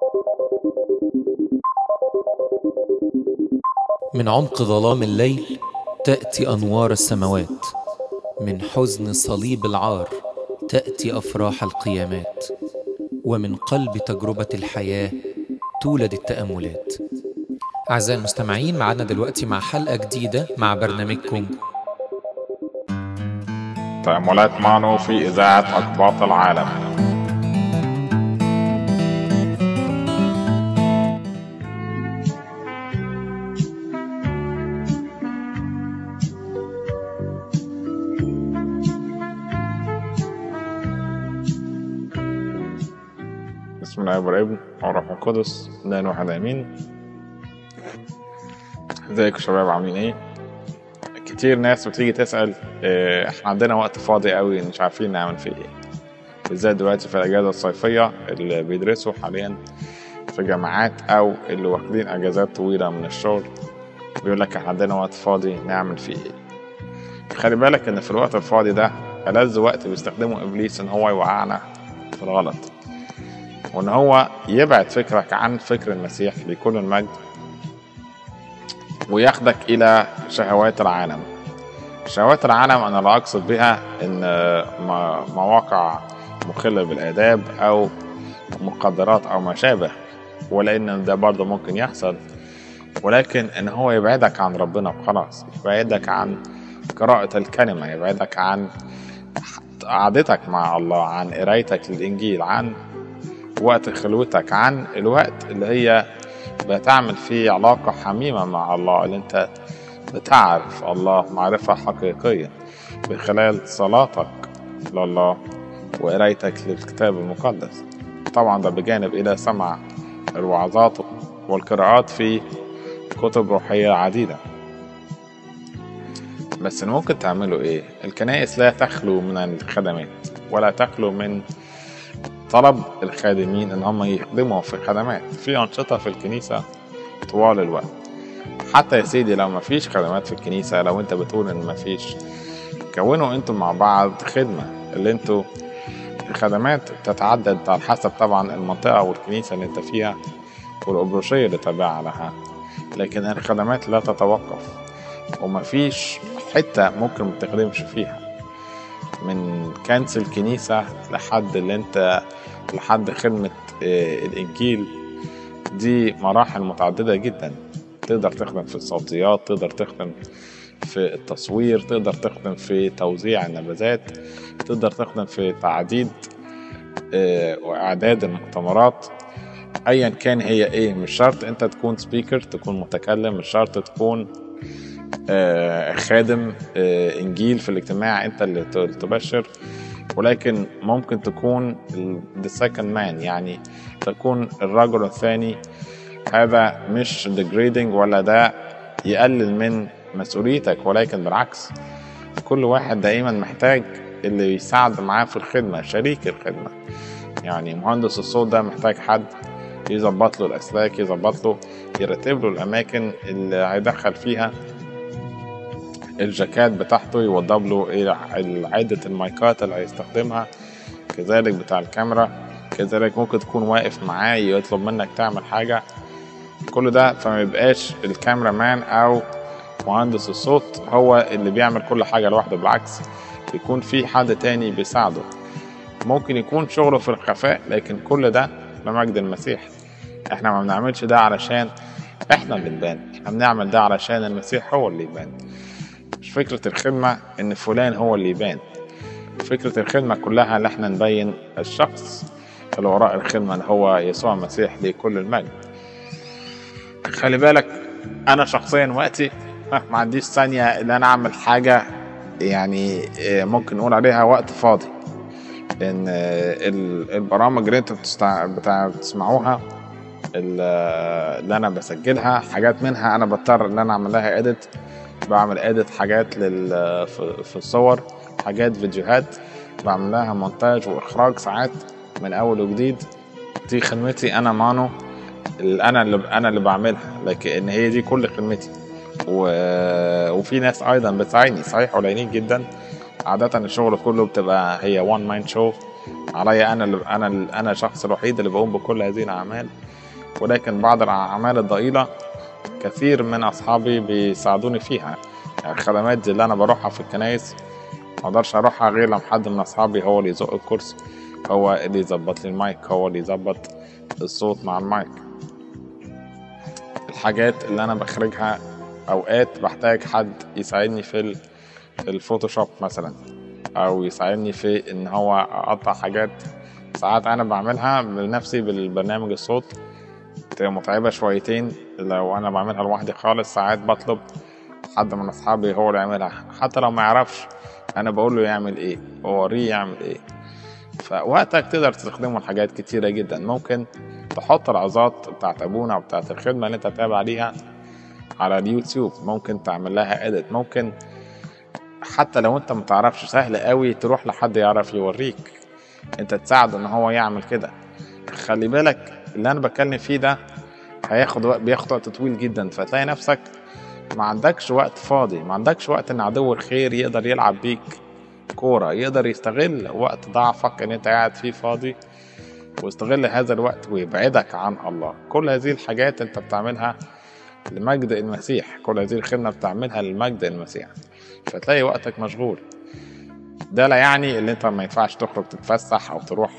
من عمق ظلام الليل تأتي أنوار السماوات من حزن صليب العار تأتي أفراح القيامات ومن قلب تجربة الحياة تولد التأملات أعزائي المستمعين معنا دلوقتي مع حلقة جديدة مع برنامجكم تأملات مانو في إذاعة أقباط العالم بسم الله والابن والروح القدس لا واحد امين ازيكم يا شباب عاملين ايه كتير ناس بتيجي تسال اه، احنا عندنا وقت فاضي قوي مش عارفين نعمل فيه ايه بالذات دلوقتي في الاجازه الصيفيه اللي بيدرسوا حاليا في جامعات او اللي واخدين اجازات طويله من الشغل بيقول لك احنا عندنا وقت فاضي نعمل فيه ايه خلي بالك ان في الوقت الفاضي ده ألذ وقت بيستخدمه ابليس ان هو يوقعنا في الغلط وان هو يبعد فكرك عن فكر المسيح لكل المجد وياخدك الى شهوات العالم شهوات العالم انا لا اقصد بها ان م- مواقع مخلة بالاداب او مخدرات او ما شابه ولان ده برضه ممكن يحصل ولكن ان هو يبعدك عن ربنا وخلاص يبعدك عن قراءة الكلمة يبعدك عن قعدتك مع الله عن قرايتك للإنجيل عن وقت خلوتك عن الوقت اللي هي بتعمل فيه علاقة حميمة مع الله اللي انت بتعرف الله معرفة حقيقية بخلال صلاتك لله وقرايتك للكتاب المقدس طبعا ده بجانب إلى سمع الوعظات والقراءات في كتب روحية عديدة بس اللي ممكن تعمله ايه الكنائس لا تخلو من الخدمات ولا تخلو من طلب الخادمين ان هم يخدموا في خدمات في انشطه في الكنيسه طوال الوقت حتى يا سيدي لو ما فيش خدمات في الكنيسه لو انت بتقول ان ما فيش كونوا انتم مع بعض خدمه اللي انتوا الخدمات تتعدد على حسب طبعا المنطقه والكنيسه اللي انت فيها والابروشيه اللي تابعه لها لكن الخدمات لا تتوقف ومفيش حته ممكن ما تخدمش فيها من كنس الكنيسة لحد اللي انت لحد خدمة آه، الإنجيل دي مراحل متعددة جدا تقدر تخدم في الصوتيات تقدر تخدم في التصوير تقدر تخدم في توزيع النبذات تقدر تخدم في تعديد آه، وإعداد المؤتمرات أيا كان هي إيه مش شرط أنت تكون سبيكر تكون متكلم مش شرط تكون آه، خادم آه، انجيل في الاجتماع انت اللي ت- تبشر ولكن ممكن تكون the second man يعني تكون الرجل الثاني هذا مش degrading ولا ده يقلل من مسؤوليتك ولكن بالعكس كل واحد دائما محتاج اللي يساعد معاه في الخدمة شريك الخدمة يعني مهندس الصوت ده محتاج حد يظبط له الأسلاك يظبط له يرتب له الأماكن اللي هيدخل فيها الجاكات بتاعته يوضب له إيه عدة المايكات اللي هيستخدمها كذلك بتاع الكاميرا كذلك ممكن تكون واقف معاه يطلب منك تعمل حاجة كل ده فما يبقاش الكاميرا مان أو مهندس الصوت هو اللي بيعمل كل حاجة لوحده بالعكس يكون في حد تاني بيساعده ممكن يكون شغله في الخفاء لكن كل ده لمجد المسيح احنا ما بنعملش ده علشان احنا اللي نبان احنا بنعمل ده علشان المسيح هو اللي يبان مش فكرة الخدمة إن فلان هو اللي يبان فكرة الخدمة كلها إن إحنا نبين الشخص اللي وراء الخدمة اللي هو يسوع المسيح لكل المجد خلي بالك أنا شخصيا وقتي ها، ما عنديش ثانية إن أنا أعمل حاجة يعني آه، ممكن نقول عليها وقت فاضي لأن آه، ال- البرامج اللي أنتوا بتستع... بتاع... بتسمعوها ال- اللي أنا بسجلها حاجات منها أنا بضطر إن أنا أعمل لها إيديت بعمل اديت حاجات لل في في الصور حاجات فيديوهات بعمل لها مونتاج واخراج ساعات من اول وجديد دي خدمتي انا مانو اللي انا اللي انا اللي بعملها لكن هي دي كل خدمتي و... وفي ناس ايضا بتساعدني صحيح قليلين جدا عادة الشغل كله بتبقى هي وان مان شو علي انا اللي انا انا الشخص الوحيد اللي بقوم بكل هذه الاعمال ولكن بعض الاعمال الضئيله كثير من اصحابي بيساعدوني فيها يعني الخدمات دي اللي انا بروحها في الكنايس ما اقدرش اروحها غير لما حد من اصحابي هو اللي يزق الكرسي هو اللي يظبط لي المايك هو اللي يظبط الصوت مع المايك الحاجات اللي انا بخرجها اوقات بحتاج حد يساعدني في الفوتوشوب مثلا او يساعدني في ان هو اقطع حاجات ساعات انا بعملها بنفسي بالبرنامج الصوت بتبقى متعبة شويتين لو انا بعملها لوحدي خالص ساعات بطلب حد من اصحابي هو اللي يعملها حتى لو ما يعرفش انا بقول له يعمل ايه واوريه يعمل ايه فوقتك تقدر تستخدمه لحاجات كتيرة جدا ممكن تحط العظات بتاعت ابونا وبتاعت الخدمة اللي انت تابع عليها على اليوتيوب ممكن تعمل لها اديت ممكن حتى لو انت متعرفش سهل قوي تروح لحد يعرف يوريك انت تساعده ان هو يعمل كده خلي بالك اللي انا بتكلم فيه ده هياخد وقت بياخد وقت طويل جدا فتلاقي نفسك ما عندكش وقت فاضي ما عندكش وقت ان عدو الخير يقدر يلعب بيك كورة يقدر يستغل وقت ضعفك ان انت قاعد فيه فاضي ويستغل هذا الوقت ويبعدك عن الله كل هذه الحاجات انت بتعملها لمجد المسيح كل هذه الخدمة بتعملها لمجد المسيح فتلاقي وقتك مشغول ده لا يعني اللي انت ما ينفعش تخرج تتفسح او تروح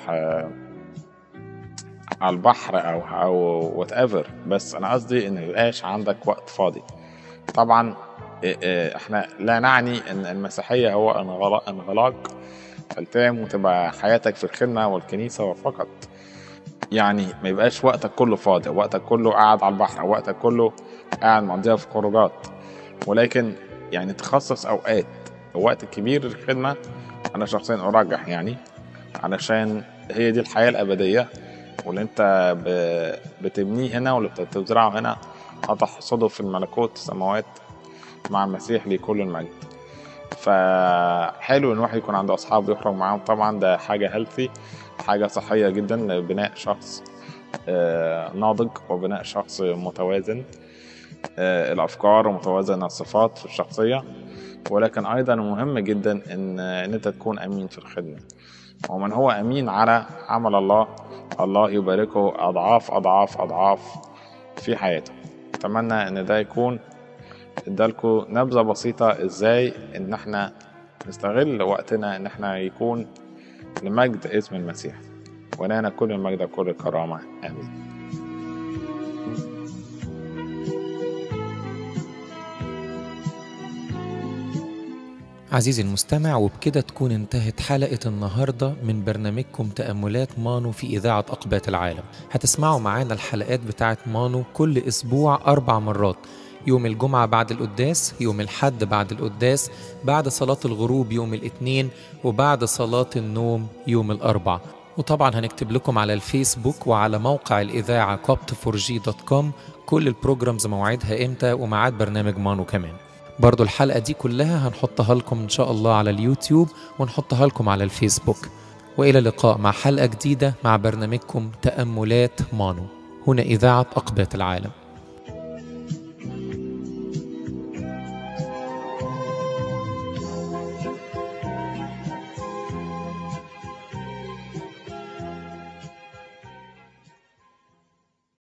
على البحر او او وات ايفر بس انا قصدي ان ميبقاش عندك وقت فاضي طبعا احنا لا نعني ان المسيحيه هو انغلاق التام وتبقى حياتك في الخدمه والكنيسه وفقط يعني ما يبقاش وقتك كله فاضي وقتك كله قاعد على البحر وقتك كله قاعد مقضيها في خروجات ولكن يعني تخصص اوقات وقت كبير للخدمه انا شخصيا ارجح يعني علشان هي دي الحياه الابديه واللي انت بتبنيه هنا واللي بتزرعه هنا هتحصده في الملكوت السماوات مع المسيح لكل المجد فحلو ان الواحد يكون عنده اصحاب يخرج معاهم طبعا ده حاجه هيلثي حاجه صحيه جدا لبناء شخص ناضج وبناء شخص متوازن الافكار ومتوازن الصفات في الشخصيه ولكن ايضا مهم جدا ان ان انت تكون امين في الخدمه ومن هو امين على عمل الله الله يباركه اضعاف اضعاف اضعاف في حياته اتمنى ان ده يكون ادالكم نبذه بسيطه ازاي ان احنا نستغل وقتنا ان احنا يكون لمجد اسم المسيح ولنا كل المجد وكل الكرامه امين عزيزي المستمع وبكده تكون انتهت حلقة النهاردة من برنامجكم تأملات مانو في إذاعة أقبات العالم هتسمعوا معانا الحلقات بتاعت مانو كل أسبوع أربع مرات يوم الجمعة بعد القداس يوم الحد بعد القداس بعد صلاة الغروب يوم الاثنين وبعد صلاة النوم يوم الأربع وطبعا هنكتب لكم على الفيسبوك وعلى موقع الإذاعة copt4g.com كل البروجرامز موعدها إمتى وميعاد برنامج مانو كمان برضو الحلقة دي كلها هنحطها لكم إن شاء الله على اليوتيوب ونحطها لكم على الفيسبوك وإلى اللقاء مع حلقة جديدة مع برنامجكم تأملات مانو هنا إذاعة أقبات العالم